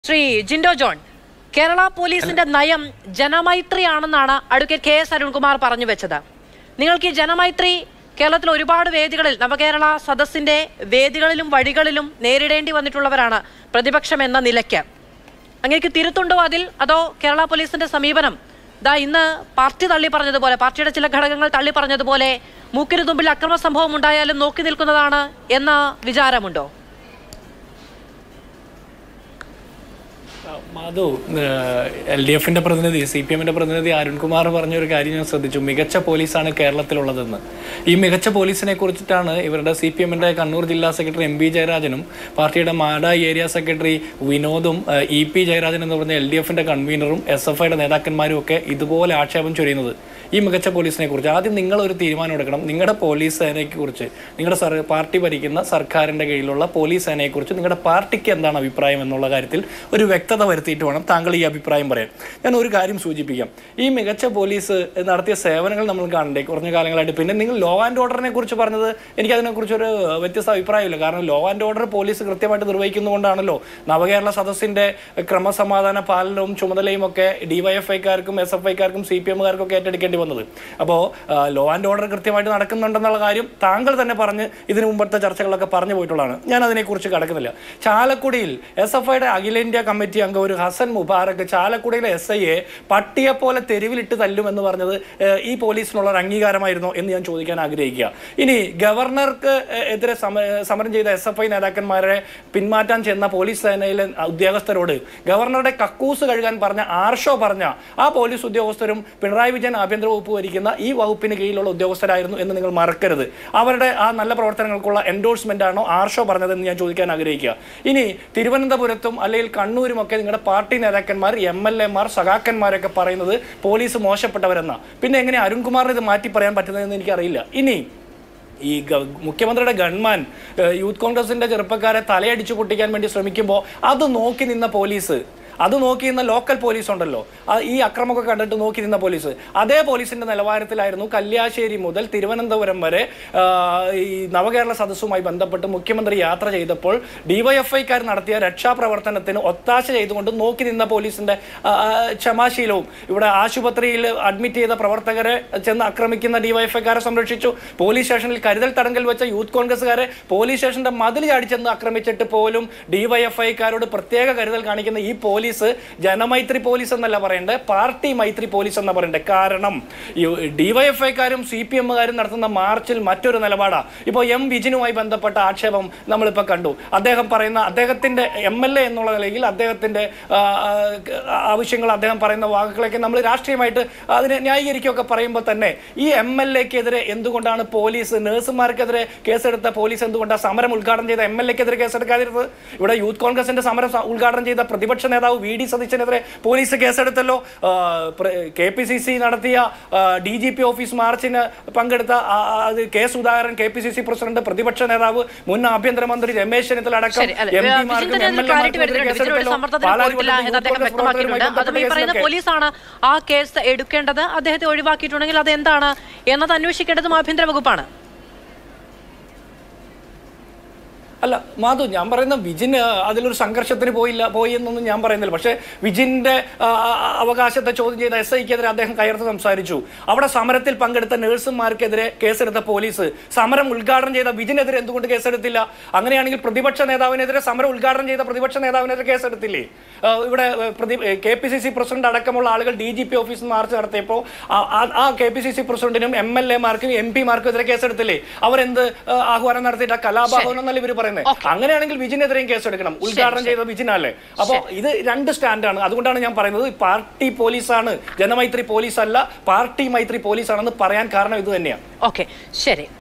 Shri Jinto John Kerala പോലീസിന്റെ നയം ജനമൈത്രിയാണെന്നാണ് അഡ്വക്കേറ്റ് കെ എസ് അരുൺകുമാർ പറഞ്ഞു വെച്ചത് നിങ്ങൾക്ക് ഈ ജനമൈത്രി കേരളത്തിൽ ഒരുപാട് വേദികളിൽ നവകേരള സദസ്സിന്റെ വേദികളിലും വഴികളിലും നേരിടേണ്ടി വന്നിട്ടുള്ളവരാണ് പ്രതിപക്ഷം എന്ന നിലയ്ക്ക് അങ്ങേക്ക് തിരുത്തുണ്ടോ അതിൽ അതോ കേരള പോലീസിന്റെ സമീപനം ദാ ഇന്ന് പാർട്ടി തള്ളി പറഞ്ഞതുപോലെ പാർട്ടിയുടെ ചില ഘടകങ്ങൾ തള്ളി പറഞ്ഞതുപോലെ മൂക്കിന് തുമ്പിൽ അക്രമ സംഭവം ഉണ്ടായാലും നോക്കി നിൽക്കുന്നതാണ് എന്ന വിചാരമുണ്ടോ മാധു എൽ ഡി എഫിന്റെ പ്രതിനിധി സി പി എമ്മിന്റെ പ്രതിനിധി അരുൺകുമാർ പറഞ്ഞ ഒരു കാര്യം ഞാൻ ശ്രദ്ധിച്ചു മികച്ച പോലീസാണ് കേരളത്തിലുള്ളതെന്ന് ഈ മികച്ച പോലീസിനെ കുറിച്ചിട്ടാണ് ഇവരുടെ സി പി എമ്മിന്റെ കണ്ണൂർ ജില്ലാ സെക്രട്ടറി എം പി ജയരാജനും പാർട്ടിയുടെ മാഡ ഏരിയ സെക്രട്ടറി വിനോദും ഏഹ്, ഇ പി ജയരാജൻ എന്ന് പറഞ്ഞ എൽ ഡി എഫിന്റെ കൺവീനറും എസ് എഫ് ഐയുടെ നേതാക്കന്മാരും ഒക്കെ ഇതുപോലെ ആക്ഷേപം ചൊരിയുന്നത് ഈ മികച്ച പോലീസിനെ കുറിച്ച് ആദ്യം നിങ്ങൾ ഒരു തീരുമാനം എടുക്കണം നിങ്ങളുടെ പോലീസ് സേനയെ കുറിച്ച് നിങ്ങളുടെ സർ പാർട്ടി ഭരിക്കുന്ന സർക്കാരിന്റെ കീഴിലുള്ള പോലീസ് സേനയെ കുറിച്ച് നിങ്ങളുടെ പാർട്ടിക്ക് എന്താണ് അഭിപ്രായം എന്നുള്ള കാര്യത്തിൽ ഒരു വ്യക്തത വരുത്തിയിട്ട് വേണം താങ്കൾ ഈ അഭിപ്രായം പറയാൻ ഞാൻ ഒരു കാര്യം സൂചിപ്പിക്കാം ഈ മികച്ച പോലീസ് നടത്തിയ സേവനങ്ങൾ നമ്മൾ കാണണ്ടേ കുറഞ്ഞ കാലങ്ങളായിട്ട് പിന്നെ നിങ്ങൾ ലോ ആൻഡ് ഓർഡറിനെ കുറിച്ച് പറഞ്ഞത് എനിക്ക് അതിനെക്കുറിച്ച് ഒരു വ്യത്യസ്ത അഭിപ്രായമില്ല കാരണം ലോ ആൻഡ് ഓർഡർ പോലീസ് കൃത്യമായിട്ട് നിർവഹിക്കുന്നതുകൊണ്ടാണല്ലോ നവകേരള സദസ്സിന്റെ ക്രമസമാധാന പാലനവും ചുമതലയും ഒക്കെ ഡിവൈഎഫ്ഐക്കാർക്കും എസ് എഫ് ഐക്കാർക്കും സി പി എമ്മുകാർക്കും ഒക്കെ ഏറ്റെടുക്കേണ്ടി വന്നത് അപ്പോൾ ലോ ആൻഡ് ഓർഡർ കൃത്യമായിട്ട് നടക്കുന്നുണ്ടെന്നുള്ള കാര്യം താങ്കൾ തന്നെ പറഞ്ഞ് ഇതിനു മുമ്പത്തെ ചർച്ചകളൊക്കെ പറഞ്ഞു പോയിട്ടുള്ളതാണ് ഞാൻ അതിനെക്കുറിച്ച് കടക്കുന്നില്ല ചാലക്കുടിയിൽ എസ് എഫ് ഐയുടെ അഖിലേന്ത്യാ കമ്മിറ്റി അംഗം ഒരു ഹസൻ മുബാറക്ക് ചാലക്കുടിയിലെ എസ് ഐയെ പട്ടിയെ പോലെ തെരുവിലിട്ട് തല്ലുമെന്ന് പറഞ്ഞത് ഏഹ്, ഈ പോലീസിനുള്ള ഒരു അംഗീകാരമായിരുന്നോ എന്ന് ഞാൻ ചോദിക്കാൻ ആഗ്രഹിക്കുക ഇനി ഗവർണർക്ക് എ- എതിരെ സമ- സമരം ചെയ്ത എസ് എഫ് ഐ നേതാക്കന്മാരെ പിന്മാറ്റാൻ ചെന്ന പോലീസ് സേനയിലെ ഉദ്യോഗസ്ഥരോട് ഗവർണറുടെ കക്കൂസ് കഴുകാൻ പറഞ്ഞ ആർഷോ പറഞ്ഞ ആ പോലീസ് ഉദ്യോഗസ്ഥരും പിണറായി വിജയൻ ആഭ്യന്തര വകുപ്പ് ഭരിക്കുന്ന ഈ വകുപ്പിന് കീഴിലുള്ള ഉദ്യോഗസ്ഥരായിരുന്നു എന്ന് നിങ്ങൾ മറക്കരുത് അവരുടെ ആ നല്ല പ്രവർത്തനങ്ങൾക്കുള്ള എൻഡോഴ്സ്മെന്റ് ആണോ ആർഷോ പറഞ്ഞതെന്ന് ഞാൻ ചോദിക്കാൻ ആഗ്രഹിക്കുക ഇനി തിരുവനന്തപുരത്തും അല്ലെങ്കിൽ കണ്ണൂരും ഒക്കെ നിങ്ങളുടെ പാർട്ടി നേതാക്കന്മാർ എം എൽ എമാർ സഖാക്കന്മാരൊക്കെ പറയുന്നത് പോലീസ് മോശപ്പെട്ടവരെന്നാ പിന്നെ എങ്ങനെ അരുൺകുമാറിന് ഇത് മാറ്റി പറയാൻ പറ്റുന്നതെന്ന് എനിക്കറിയില്ല ഇനി ഈ ഗ- മുഖ്യമന്ത്രിയുടെ ഗൺമാൻ ഏഹ്, യൂത്ത് കോൺഗ്രസിന്റെ ചെറുപ്പക്കാരെ തലയടിച്ചു പൊട്ടിക്കാൻ വേണ്ടി ശ്രമിക്കുമ്പോൾ അത് നോക്കി നിന്ന പോലീസ് അത് നോക്കി നിന്ന ലോക്കൽ പോലീസ് ഉണ്ടല്ലോ ആ ഈ അക്രമമൊക്കെ കണ്ടിട്ട് നോക്കി നിന്ന പോലീസ് അതേ പോലീസിന്റെ നിലവാരത്തിലായിരുന്നു കല്യാശ്ശേരി മുതൽ തിരുവനന്തപുരം വരെ ആ, ഈ നവകേരള സദസ്സുമായി ബന്ധപ്പെട്ട് മുഖ്യമന്ത്രി യാത്ര ചെയ്തപ്പോൾ ഡിവൈഎഫ്ഐക്കാർ നടത്തിയ രക്ഷാപ്രവർത്തനത്തിന് ഒത്താശ ചെയ്തുകൊണ്ട് നോക്കി നിന്ന പോലീസിന്റെ ആ, ആ, ക്ഷമാശീലവും ഇവിടെ ആശുപത്രിയിൽ അഡ്മിറ്റ് ചെയ്ത പ്രവർത്തകരെ ചെന്ന് ആക്രമിക്കുന്ന ഡിവൈഎഫ്ഐക്കാരെ സംരക്ഷിച്ചു പോലീസ് സ്റ്റേഷനിൽ കരുതൽ തടങ്കൽ വെച്ച യൂത്ത് കോൺഗ്രസ്സുകാരെ പോലീസ് സ്റ്റേഷന്റെ മതിൽ ചാടിച്ചെന്ന് ആക്രമിച്ചിട്ട് പോലും ഡിവൈഎഫ്ഐക്കാരോട് പ്രത്യേക കരുതൽ കാണിക്കുന്ന ഈ പോലീസ് ജനമൈത്രി പോലീസ് എന്നല്ല പറയണ്ടേ പാർട്ടി മൈത്രി പോലീസ് എന്നാ പറയണ്ടേ കാരണം ഈ ഡിവൈഎഫ്ഐക്കാരും സി പി എമ്മുകാരും നടത്തുന്ന മാർച്ചിൽ മറ്റൊരു നിലപാടാ ഇപ്പോൾ എം വിജിനുമായി ബന്ധപ്പെട്ട ആക്ഷേപം നമ്മളിപ്പോൾ കണ്ടു അദ്ദേഹം പറയുന്ന അദ്ദേഹത്തിന്റെ എം എൽ എ എന്നുള്ള നിലയിൽ അദ്ദേഹത്തിന്റെ ആ, ആ, ആവശ്യങ്ങൾ അദ്ദേഹം പറയുന്ന വാക്കുകളൊക്കെ നമ്മൾ രാഷ്ട്രീയമായിട്ട് അതിനെ ന്യായീകരിക്കുകയൊക്കെ പറയുമ്പോൾ തന്നെ ഈ എം എൽ എക്കെതിരെ എന്തുകൊണ്ടാണ് പോലീസ് നഴ്സുമാർക്കെതിരെ കേസെടുത്ത പോലീസ് എന്തുകൊണ്ടാണ് സമരം ഉദ്ഘാടനം ചെയ്ത എം എൽ എക്കെതിരെ കേസെടുക്കാതിരുന്നത് ഇവിടെ യൂത്ത് കോൺഗ്രസിന്റെ സമരം സ- ഉദ്ഘാടനം ചെയ്ത പ്രതിപക്ഷ നേതാവ് വി ഡി സതീശനെതിരെ പോലീസ് കേസെടുത്തല്ലോ കെ പി സി സി നടത്തിയ ഡി ജി പി ഓഫീസ് മാർച്ചിന് പങ്കെടുത്ത ആ, ആ, അത് K Sudhakaran K P C C president പ്രതിപക്ഷ നേതാവ് മുൻ ആഭ്യന്തരമന്ത്രി രമേശ് ചെന്നിത്തല അടക്കം ശരി അല്ല എം വിജിന്റെ പിമാർക്കും അതിൽ എം എൽ ക്ലാരിറ്റി എമാർക്കും വരുന്നുണ്ട് വിജിന് ഒരു സമ്മർദ്ദത്തിന് പാലാരി പോയിട്ടില്ല എന്ന് അദ്ദേഹം യൂത്ത് കോൺഗ്രസ് വ്യക്തമാക്കിയിട്ടുണ്ട് അതും ഈ പറയുന്ന പ്രവർത്തകരുമായി പോലീസാണ് ആ കേസ് എടുക്കേണ്ടത് അദ്ദേഹത്തെ ഒഴിവാക്കിയിട്ടുണ്ടെങ്കിൽ അത് എന്താണ് എന്നത് അന്വേഷിക്കേണ്ടതും ആഭ്യന്തര വകുപ്പാണ് അല്ല മാധു ഞാൻ പറയുന്ന വിജിൻ ആ, അതിലൊരു സംഘർഷത്തിന് പോയില്ല പോയി എന്നൊന്നും ഞാൻ പറയുന്നില്ല പക്ഷേ വിജിന്റെ ആ, ആ, അവകാശത്തെ ചോദ്യം ചെയ്ത എസ് ഐക്കെതിരെ അദ്ദേഹം കയർത്ത് സംസാരിച്ചു അവിടെ സമരത്തിൽ പങ്കെടുത്ത നഴ്സുമാർക്കെതിരെ കേസെടുത്ത പോലീസ് സമരം ഉദ്ഘാടനം ചെയ്ത വിജിനെതിരെ എന്തുകൊണ്ട് കേസെടുത്തില്ല അങ്ങനെയാണെങ്കിൽ പ്രതിപക്ഷ നേതാവിനെതിരെ സമരം ഉദ്ഘാടനം ചെയ്ത പ്രതിപക്ഷ നേതാവിനെതിരെ കേസെടുത്തില്ലേ ആ, ഇവിടെ ഏ, പ്രതി K P C C president അടക്കമുള്ള ആളുകൾ ഡി ജി പി ഓഫീസിൽ മാർച്ച് നടത്തിയപ്പോൾ ആ- ആ- ആ കെ പി സി സി പ്രസിഡന്റിനും എം എൽ എമാർക്കും എം പിമാർക്കും എതിരെ കേസെടുത്തില്ലേ അവരെന്ത് ആ, ആഹ്വാനം നടത്തിയിട്ട് ആ കലാപാഹനം എന്നല്ല ഇവർ പറയുന്നത് അങ്ങനെയാണെങ്കിൽ വിജിനെതിരെയും കേസെടുക്കണം ഉദ്ഘാടനം ചെയ്ത വിജിനല്ലേ അപ്പോൾ ഇത് രണ്ട് സ്റ്റാൻഡാണ് അതുകൊണ്ടാണ് ഞാൻ പറയുന്നത് പാർട്ടി പോലീസാണ് ജനമൈത്രി പോലീസ് അല്ല പാർട്ടി മൈത്രി പോലീസാണെന്ന് പറയാൻ കാരണം ഇത് തന്നെയാണ് ഓക്കെ ശരി